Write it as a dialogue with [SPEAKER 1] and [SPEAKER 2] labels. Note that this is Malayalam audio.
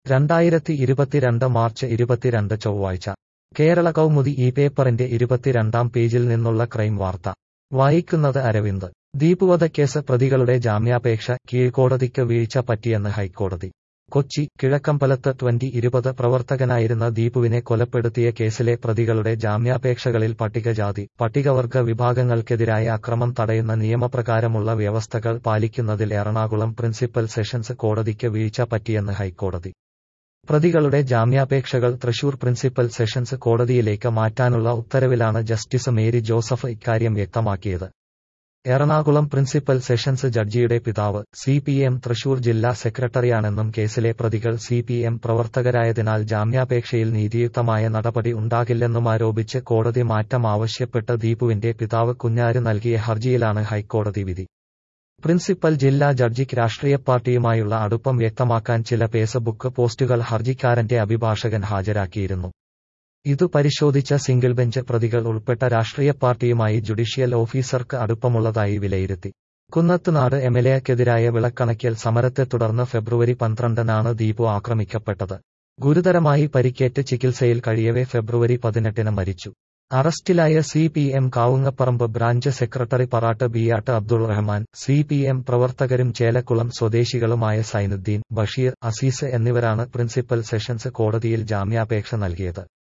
[SPEAKER 1] രണ്ടായിരത്തി ഇരുപത്തിരണ്ട് മാർച്ച് ഇരുപത്തിരണ്ട് ചൊവ്വാഴ്ച കേരള കൗമുദി ഈ പേപ്പറിന്റെ ഇരുപത്തിരണ്ടാം പേജിൽ നിന്നുള്ള ക്രൈം വാർത്ത വായിക്കുന്നത് അരവിന്ദ് ദീപുവധക്കേസ് പ്രതികളുടെ ജാമ്യാപേക്ഷ കീഴ്ക്കോടതിക്ക് വീഴ്ച പറ്റിയെന്ന് ഹൈക്കോടതി കൊച്ചി കിഴക്കമ്പലത്ത് ട്വന്റി ഇരുപത് പ്രവർത്തകനായിരുന്ന ദീപുവിനെ കൊലപ്പെടുത്തിയ കേസിലെ പ്രതികളുടെ ജാമ്യാപേക്ഷകളിൽ പട്ടികജാതി പട്ടികവർഗ വിഭാഗങ്ങൾക്കെതിരായ അക്രമം തടയുന്ന നിയമപ്രകാരമുള്ള വ്യവസ്ഥകൾ പാലിക്കുന്നതിൽ എറണാകുളം പ്രിൻസിപ്പൽ സെഷൻസ് കോടതിക്ക് വീഴ്ച പറ്റിയെന്ന് ഹൈക്കോടതി പ്രതികളുടെ ജാമ്യാപേക്ഷകൾ തൃശൂർ പ്രിൻസിപ്പൽ സെഷൻസ് കോടതിയിലേക്ക് മാറ്റാനുള്ള ഉത്തരവിലാണ് ജസ്റ്റിസ് മേരി ജോസഫ് ഇക്കാര്യം വ്യക്തമാക്കിയത് എറണാകുളം പ്രിൻസിപ്പൽ സെഷൻസ് ജഡ്ജിയുടെ പിതാവ് സി പി എം തൃശൂർ ജില്ലാ സെക്രട്ടറിയാണെന്നും കേസിലെ പ്രതികൾ സി പി എം പ്രവർത്തകരായതിനാൽ ജാമ്യാപേക്ഷയിൽ നീതിയുക്തമായ നടപടി ഉണ്ടാകില്ലെന്നും ആരോപിച്ച് കോടതി മാറ്റം ആവശ്യപ്പെട്ട് ദീപുവിന്റെ പിതാവ് കുഞ്ഞാര് നൽകിയ ഹർജിയിലാണ് ഹൈക്കോടതി വിധി പ്രിൻസിപ്പൽ ജില്ലാ ജഡ്ജിക്ക് രാഷ്ട്രീയ പാർട്ടിയുമായുള്ള അടുപ്പം വ്യക്തമാക്കാൻ ചില ഫേസ്ബുക്ക് പോസ്റ്റുകൾ ഹർജിക്കാരന്റെ അഭിഭാഷകൻ ഹാജരാക്കിയിരുന്നു ഇതു പരിശോധിച്ച സിംഗിൾ ബെഞ്ച് പ്രതികൾ ഉൾപ്പെട്ട രാഷ്ട്രീയ പാർട്ടിയുമായി ജുഡീഷ്യൽ ഓഫീസർക്ക് അടുപ്പമുള്ളതായി വിലയിരുത്തി കുന്നത്തുനാട് എംഎൽഎക്കെതിരായ വിളക്കണക്കിൽ സമരത്തെ തുടർന്ന് ഫെബ്രുവരി പന്ത്രണ്ടിനാണ് ദീപു ആക്രമിക്കപ്പെട്ടത് ഗുരുതരമായി പരിക്കേറ്റ് ചികിത്സയിൽ കഴിയവെ ഫെബ്രുവരി പതിനെട്ടിന് മരിച്ചു അറസ്റ്റിലായ C P M Kavungaparambu branch secretary Parat Biyat Abdul Rahman C P M പ്രവർത്തകരും ചേലക്കുളം സ്വദേശികളുമായ സൈനുദ്ദീൻ ബഷീർ അസീസ് എന്നിവരാണ് പ്രിൻസിപ്പൽ സെഷൻസ് കോടതിയിൽ ജാമ്യാപേക്ഷ നൽകിയത്